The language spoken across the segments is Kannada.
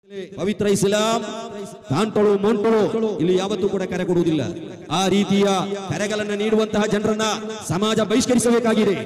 ಪವಿತ್ರ ಇಸ್ಲಾಂ ತಾಂಟೋಳು ಮೊಂಟೋಳು ಇಲ್ಲಿ ಯಾವತ್ತೂ ಕೂಡ ಕರೆ ಕೊಡುವುದಿಲ್ಲ ಆ ರೀತಿಯ ಕರೆಗಳನ್ನ ನೀಡುವಂತಹ ಜನರನ್ನ ಸಮಾಜ ಬಹಿಷ್ಕರಿಸಬೇಕಾಗಿದೆ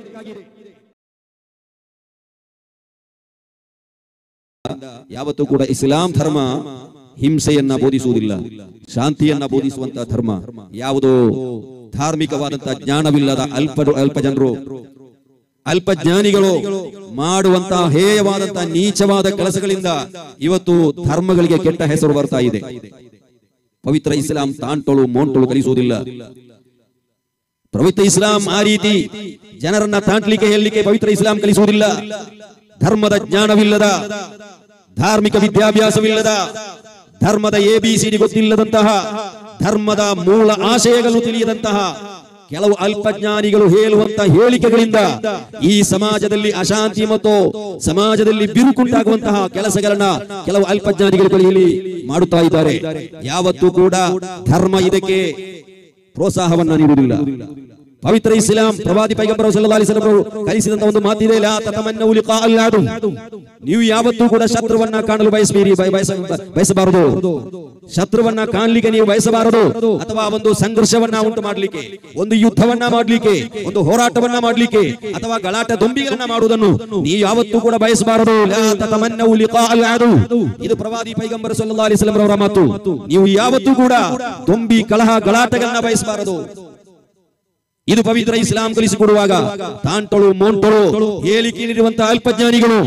ಯಾವತ್ತೂ ಕೂಡ ಇಸ್ಲಾಂ ಧರ್ಮ ಹಿಂಸೆಯನ್ನ ಬೋಧಿಸುವುದಿಲ್ಲ ಶಾಂತಿಯನ್ನ ಬೋಧಿಸುವಂತಹ ಧರ್ಮ ಯಾವುದೋ ಧಾರ್ಮಿಕವಾದಂತಹ ಜ್ಞಾನವಿಲ್ಲದ ಅಲ್ಪ ಅಲ್ಪ ಜನರು ಅಲ್ಪ ಜ್ಞಾನಿಗಳು ಮಾಡುವಂತಹ ಹೇಯವಾದಂತಹ ನೀಚವಾದ ಕೆಲಸಗಳಿಂದ ಇವತ್ತು ಧರ್ಮಗಳಿಗೆ ಕೆಟ್ಟ ಹೆಸರು ಬರ್ತಾ ಇದೆ ಪವಿತ್ರ ಇಸ್ಲಾಂ ತಾಂಟೋಳು ಮೋಂಟೋಳು ಕಲಿಸುವುದಿಲ್ಲ ಪವಿತ್ರ ಇಸ್ಲಾಂ ಆ ರೀತಿ ಜನರನ್ನ ತಾಂಟ್ಲಿಕ್ಕೆ ಹೇಳಲಿಕ್ಕೆ ಪವಿತ್ರ ಇಸ್ಲಾಂ ಕಲಿಸುವುದಿಲ್ಲ ಧರ್ಮದ ಜ್ಞಾನವಿಲ್ಲದ ಧಾರ್ಮಿಕ ವಿದ್ಯಾಭ್ಯಾಸವಿಲ್ಲದ ಧರ್ಮದ ಎ ಬಿ ಸಿ ಡಿ ಗೊತ್ತಿಲ್ಲದಂತಹ ಧರ್ಮದ ಮೂಲ ಆಶಯಗಳನ್ನು ತಿಳಿಯದಂತಹ ಕೆಲವು ಅಲ್ಪಜ್ಞಾನಿಗಳು ಹೇಳುವಂತ ಹೇಳಿಕೆಗಳಿಂದ ಈ ಸಮಾಜದಲ್ಲಿ ಅಶಾಂತಿ ಮತ್ತು ಸಮಾಜದಲ್ಲಿ ಬಿರುಕುಂಟಾಗುವಂತಹ ಕೆಲಸಗಳನ್ನ ಕೆಲವು ಅಲ್ಪಜ್ಞಾನಿಗಳು ಇಲ್ಲಿ ಮಾಡುತ್ತಾ ಇದ್ದಾರೆ ಯಾವತ್ತೂ ಕೂಡ ಧರ್ಮ ಇದಕ್ಕೆ ಪ್ರೋತ್ಸಾಹವನ್ನ ನೀಡುವುದಿಲ್ಲ ಪವಿತ್ರ ಇಸ್ಲಾಂ ಪ್ರವಾದಿ ಪೈಗಂಬರ ಸಲ್ಲಲ್ಲಾಹು ಅಲೈಹಿ ವಸಲ್ಲಂ ಅವರು ಕಲಿಸಿದಂತ ಒಂದು ಮಾತಿದೆ ಲಾ ತತಮನ್ನವು ಲಿಕಾ ಅಲ್ಲಾದು ನೀವು ಯಾವತ್ತೂ ಕೂಡ ಶತ್ರುವನ್ನ ಕಾಣಲು ಬಯಸಬೇಡಿ ಬಯ- ಬಯಸ- ಬಯಸಬಾರದು ಶತ್ರುವನ್ನ ಕಾಣಲಿಕ್ಕೆ ನೀವು ಬಯಸಬಾರದು ಅಥವಾ ಒಂದು ಸಂಘರ್ಷವನ್ನ ಉಂಟು ಮಾಡಲಿಕ್ಕೆ ಒಂದು ಯುದ್ಧವನ್ನ ಮಾಡಲಿಕ್ಕೆ ಒಂದು ಹೋರಾಟವನ್ನ ಮಾಡಲಿಕ್ಕೆ ಅಥವಾ ಗಲಾಟ ದೊಂಬಿಗಳನ್ನ ಮಾಡುವುದನ್ನು ನೀವು ಯಾವತ್ತೂ ಕೂಡ ಬಯಸಬಾರದು ಲಾ ತತಮನ್ನವು ಲಿಕಾ ಅಲ್ಲಾದು ಇದು ಪ್ರವಾದಿ ಪೈಗಂಬರ ಸಲ್ಲಲ್ಲಾಹು ಅಲೈಹಿ ವಸಲ್ಲಂ ಅವರ ಮಾತು ನೀವು ಯಾವತ್ತೂ ಕೂಡ ದೊಂಬಿ ಕಲಹ ಗಲಾಟಗಳನ್ನ ಬಯಸಬಾರದು ಇದು ಪವಿತ್ರ ಇಸ್ಲಾಂ ಕಲಿಸಿಕೊಡುವಾಗ ತಾಂಟಳು ಮೋಂಟಳು ಹೇಳಿಕೆ ನೀಡುವಂತಹ ಅಲ್ಪಜ್ಞಾನಿಗಳು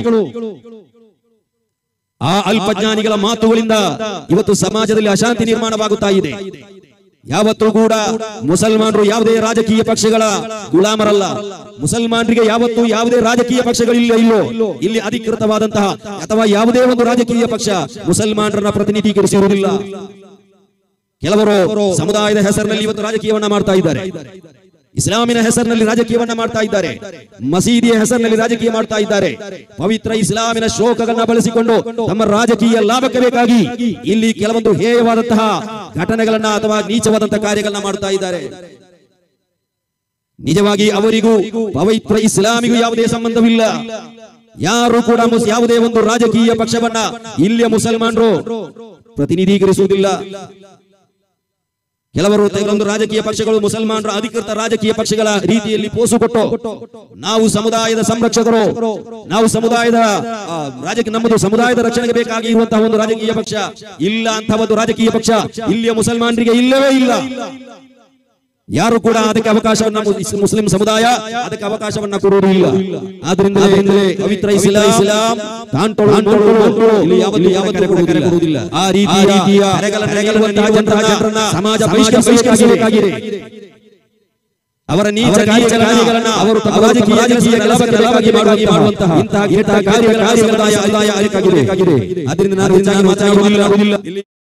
ಆ ಅಲ್ಪಜ್ಞಾನಿಗಳ ಮಾತುಗಳಿಂದ ಇವತ್ತು ಸಮಾಜದಲ್ಲಿ ಅಶಾಂತಿ ನಿರ್ಮಾಣವಾಗುತ್ತಾ ಇದೆ ಯಾವತ್ತೂ ಕೂಡ ಮುಸಲ್ಮಾನರು ಯಾವುದೇ ರಾಜಕೀಯ ಪಕ್ಷಗಳ ಗುಲಾಮರಲ್ಲ ಮುಸಲ್ಮಾನರಿಗೆ ಯಾವತ್ತೂ ಯಾವುದೇ ರಾಜಕೀಯ ಪಕ್ಷಗಳಿಲ್ಲ ಇಲ್ಲೋ ಇಲ್ಲಿ ಅಧಿಕೃತವಾದಂತಹ ಅಥವಾ ಯಾವುದೇ ಒಂದು ರಾಜಕೀಯ ಪಕ್ಷ ಮುಸಲ್ಮಾನರನ್ನ ಪ್ರತಿನಿಧೀಕರಿಸಿರುವುದಿಲ್ಲ ಕೆಲವರು ಸಮುದಾಯದ ಹೆಸರಿನಲ್ಲಿ ಇವತ್ತು ರಾಜಕೀಯವನ್ನ ಮಾಡ್ತಾ ಇದ್ದಾರೆ ಇಸ್ಲಾಮಿನ ಹೆಸರಿನಲ್ಲಿ ರಾಜಕೀಯವನ್ನ ಮಾಡ್ತಾ ಇದ್ದಾರೆ ಮಸೀದಿಯ ಹೆಸರಿನಲ್ಲಿ ರಾಜಕೀಯ ಮಾಡ್ತಾ ಇದ್ದಾರೆ ಪವಿತ್ರ ಇಸ್ಲಾಮಿನ ಶ್ಲೋಕಗಳನ್ನ ಬಳಸಿಕೊಂಡು ತಮ್ಮ ರಾಜಕೀಯ ಲಾಭಕ್ಕೆ ಬೇಕಾಗಿ ಇಲ್ಲಿ ಕೆಲವೊಂದು ಹೇಯವಾದಂತಹ ಘಟನೆಗಳನ್ನ ಅಥವಾ ನೀಚವಾದಂತಹ ಕಾರ್ಯಗಳನ್ನ ಮಾಡ್ತಾ ಇದ್ದಾರೆ ನಿಜವಾಗಿ ಅವರಿಗೂ ಪವಿತ್ರ ಇಸ್ಲಾಮಿಗೂ ಯಾವುದೇ ಸಂಬಂಧವಿಲ್ಲ ಯಾರು ಕೂಡ ಮುಸ್- ಯಾವುದೇ ಒಂದು ರಾಜಕೀಯ ಪಕ್ಷವನ್ನ ಇಲ್ಲಿಯ ಮುಸಲ್ಮಾನರು ಪ್ರತಿನಿಧೀಕರಿಸುವುದಿಲ್ಲ ಕೆಲವರು ಕೆಲವೊಂದು ರಾಜಕೀಯ ಪಕ್ಷಗಳು ಮುಸಲ್ಮಾನರ ಅಧಿಕೃತ ರಾಜಕೀಯ ಪಕ್ಷಗಳ ರೀತಿಯಲ್ಲಿ ಪೋಸು ಕೊಟ್ಟು ನಾವು ಸಮುದಾಯದ ಸಂರಕ್ಷಕರು ನಾವು ಸಮುದಾಯದ ಆ, ರಾಜಕೀಯ ನಮ್ಮದು ಸಮುದಾಯದ ರಕ್ಷಣೆಗೆ ಬೇಕಾಗಿ ಇರುವಂತಹ ಒಂದು ರಾಜಕೀಯ ಪಕ್ಷ ಇಲ್ಲ ಅಂತ ಒಂದು ರಾಜಕೀಯ ಪಕ್ಷ ಇಲ್ಲಿಯ ಮುಸಲ್ಮಾನರಿಗೆ ಇಲ್ಲವೇ ಇಲ್ಲ ಯಾರು ಕೂಡ ಅದಕ್ಕೆ ಅವಕಾಶವನ್ನ ಮುಸ್- ಮುಸ್ಲಿಂ ಸಮುದಾಯ ಅದಕ್ಕೆ ಅವಕಾಶವನ್ನ ಕೊಡುವುದಿಲ್ಲ ಆದ್ರಿಂದ ಪವಿತ್ರ ಇಸ್ಲಾಂ ಇಸ್ಲಾಂ ತಾಂಟೋಳು ಮೊಂಟೋಳು ಮೊಂಟೋಳು ಇಲ್ಲಿ ಯಾವತ್ತೂ ಯಾವತ್ತೂ ಕೂಡ ಕರೆ ಕೊಡುವುದಿಲ್ಲ ಆ ರೀತಿಯ ಕರೆಗಳ- ಕರೆಗೆಲ್ಲುವಂತಹ ಜನರನ್ನ ಸಮಾಜ ಬಹಿಷ್ಕರಿಸಬೇಕಾಗಿದೆ ಅವರ ನೀಚ ನೀಚ ಕಾರ್ಯಗಳನ್ನ ಅವರು ತಮ್ಮ ರಾಜಕೀಯ ರಾಜಕೀಯ ಲಾಭಕ್ಕೆ ಲಾಭಕ್ಕೆ ಮಾಡುವಂತಹ ಇಂತಹ ಕೆಟ್ಟ ಕಾರ್ಯ ಕಾರ್ಯ ಸಮುದಾಯ ಅದಕ್ಕಾಗಿದೆ ಅದರಿಂದ ನಾನು ಹೆಚ್ಚಾಗಿ ಮಾತನಾಡುವುದಿಲ್ಲ